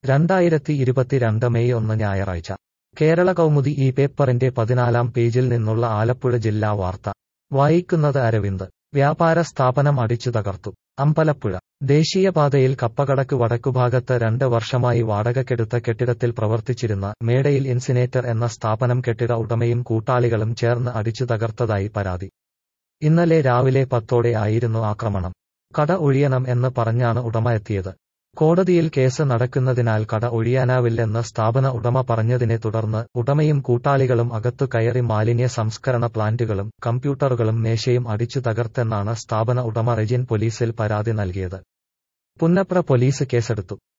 രണ്ടായിരത്തി ഇരുപത്തിരണ്ട് മെയ് ഒന്ന് ഞായറാഴ്ച കേരള കൗമുദി ഈ പേപ്പറിന്റെ പതിനാലാം പേജിൽ നിന്നുള്ള ആലപ്പുഴ ജില്ലാ വാർത്ത വായിക്കുന്നത് അരവിന്ദ് വ്യാപാര സ്ഥാപനം അടിച്ചു തകർത്തു അമ്പലപ്പുഴ ദേശീയപാതയിൽ കപ്പകടക്ക് വടക്കുഭാഗത്ത് രണ്ട് വർഷമായി വാടകക്കെടുത്ത കെട്ടിടത്തിൽ പ്രവർത്തിച്ചിരുന്ന മേടയിൽ ഇൻസിനേറ്റർ എന്ന സ്ഥാപനം കെട്ടിട ഉടമയും കൂട്ടാളികളും ചേർന്ന് അടിച്ചു തകർത്തതായി പരാതി ഇന്നലെ രാവിലെ പത്തോടെ ആയിരുന്നു ആക്രമണം കട ഒഴിയണം എന്ന് പറഞ്ഞാണ് ഉടമ എത്തിയത് കോടതിയിൽ കേസ് നടക്കുന്നതിനാൽ കട ഒഴിയാനാവില്ലെന്ന് സ്ഥാപന ഉടമ പറഞ്ഞതിനെ തുടർന്ന് ഉടമയും കൂട്ടാളികളും അകത്തു കയറി മാലിന്യ സംസ്കരണ പ്ലാന്റുകളും കമ്പ്യൂട്ടറുകളും മേശയും അടിച്ചു തകർത്തെന്നാണ് സ്ഥാപന ഉടമ റെജിൻ പോലീസിൽ പരാതി നൽകിയത് പുന്നപ്ര പോലീസ് കേസെടുത്തു